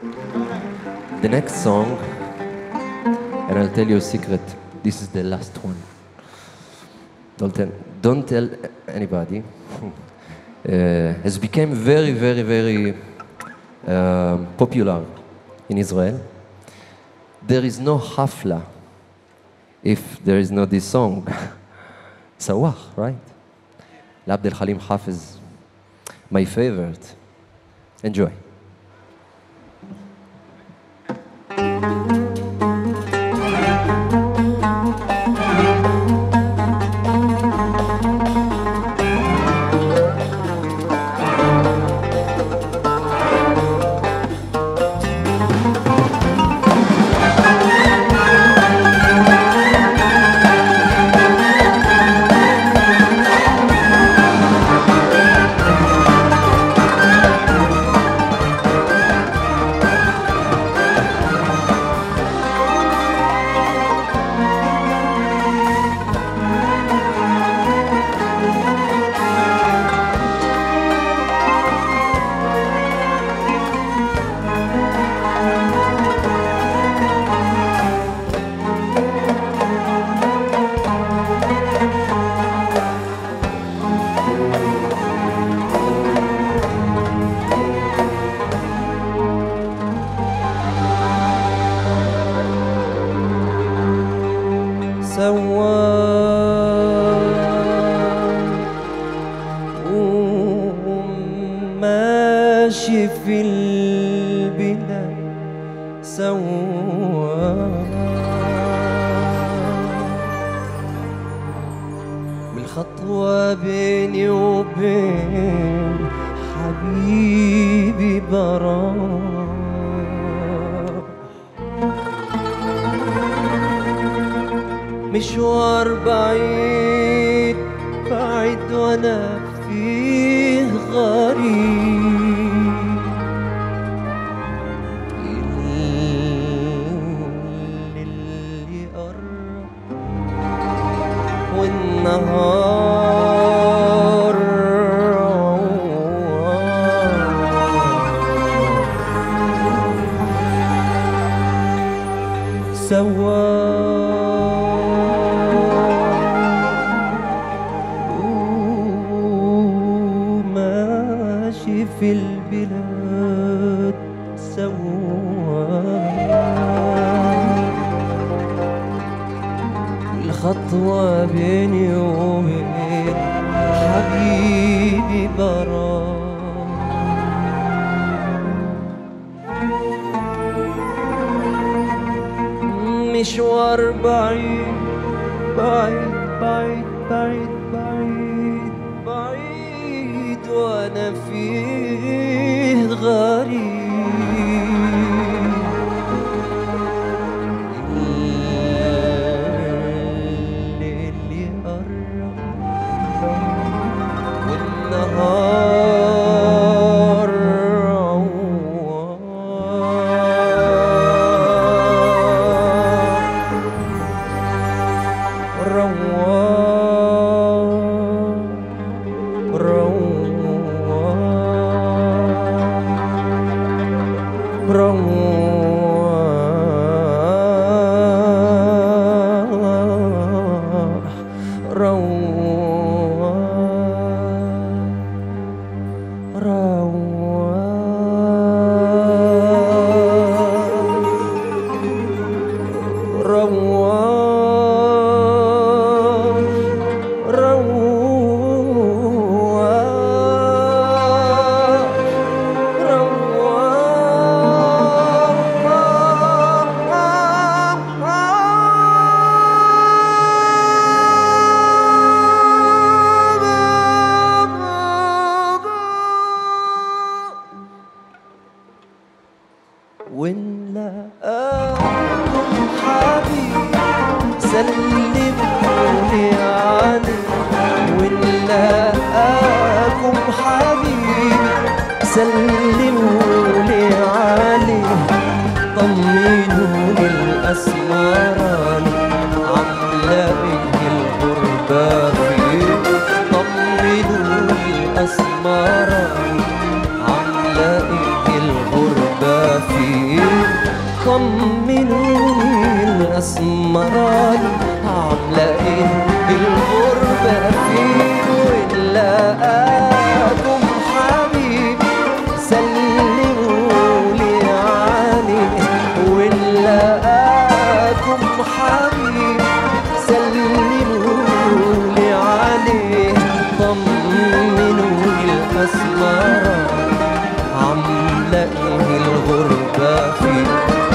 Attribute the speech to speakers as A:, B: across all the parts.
A: The next song, and I'll tell you a secret. This is the last one. Don't tell, don't tell anybody. uh, has become very, very, very um, popular in Israel. There is no hafla if there is not this song. Sawah, right? Abdel Halim Hafiz, my favorite. Enjoy.
B: ماشي في البلاد سوا والخطوة بيني وبين حبيبي براء مشوار بعيد بعيد وانا فيه غريب اللي قرب والنهار سوا ماشي في البلاد سوا الخطوة بيني وبين حبيبي برا مشوار بعيد بعيد بعيد بعيد بعيد بعيد وانا فيه غريب الليل قرب والنهار روار روار روار روار روار روار روار وإن لقاكم حبيب سلموني عليه وإن لقاكم حبيب سلموني عليه طمنوني الأسمراني عاملة إيه الغربة فيه طمنوني الأسمراني عاملة إيه الغربة فيه طمنوني الأسمراني عاملة إيه الغربة فيه ونلاقاكم حبيبي سلموا لي عليه ونلاقاكم حبيبي سلموا لي عليه طمنوني الأسمراني عاملة إيه الغربة فيه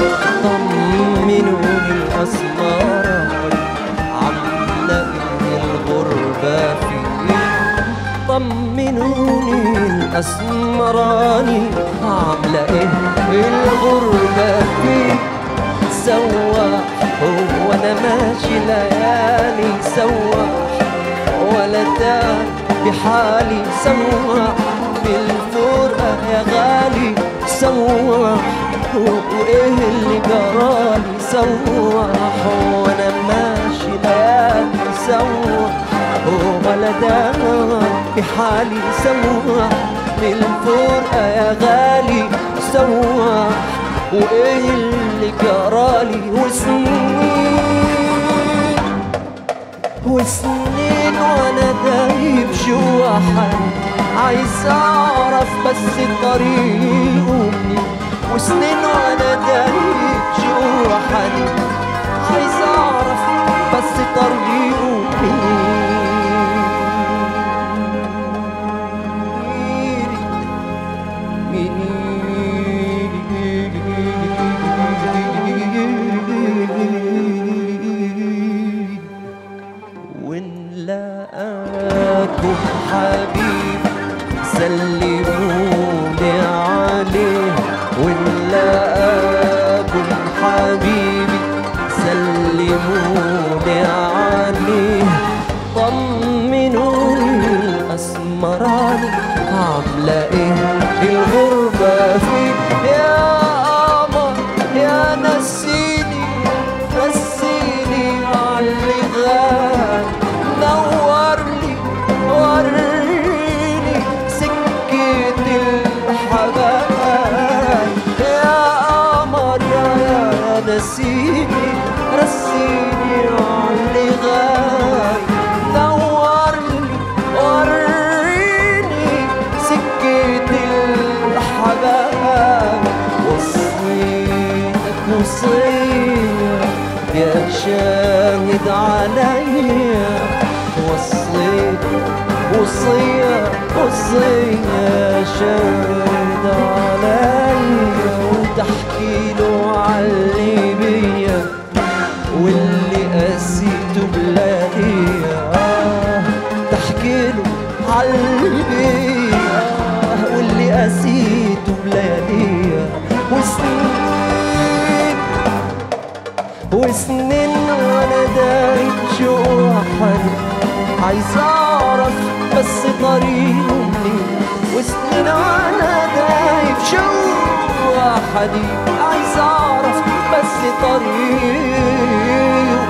B: طمنوني الأسمراني عاملة إيه الغربة فيه طمنوني الأسمراني عاملة إيه الغربة فيه سوا هو أنا ماشي ليالي سوا ولا تاه بحالي سوا بالفرقة يا غالي سوا وايه اللي جرالي سوا وانا ماشي ليالي سوا ولا دام بحالي سوا بالفرقة يا غالي سوا وايه اللي جرالي وسنين وسنين وانا دايب جوا حالي عايز اعرف بس طريقه منين وسنين وانا دايب جوا حالي عايز اعرف بس طريقه منين ونلاقاكم حبيب سلموني عليه ونلاقاكم حبيبي سلموني عليه طمنوني الأسمراني عاملة ايه الغربة فيك يا قمر يا نسيني نسيني عاللي غاب نورلي وريني سكة الحبايب يا قمر يا يا نسيني رسيني عاللي غاب نورلي وريني سكة الحبايب وصيتك وصية يا شاهد عليا وصيتك وصية وصية شاهد عليا وتحكي له علي بيا واللي قسيته بلاقيه آه تحكي له علي بيا آه واللي قسيته بلاقيه وسنين وسنين وانا دايب جوا حالي عايز اعرف بس طريقه منين وسنين وانا دايب جوا حالي عايز اعرف بس طريقه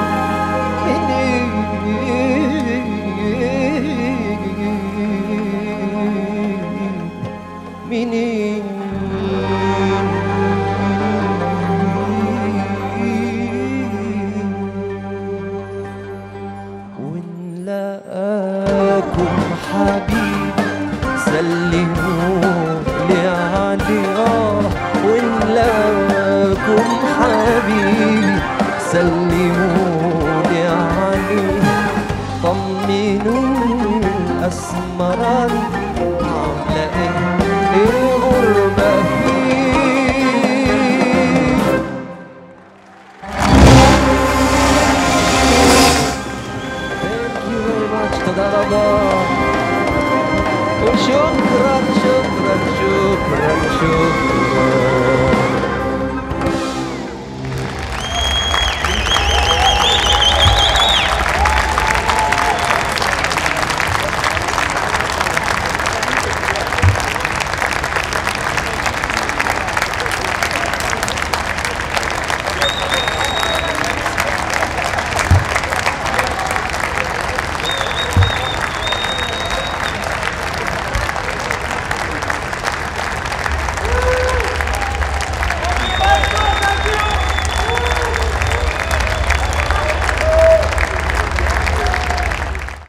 B: منين ونلاقاكم حبيبي سلموا لي عليه ونلاقاكم حبيبي سلموا لي عليه طمنوا الأسمراني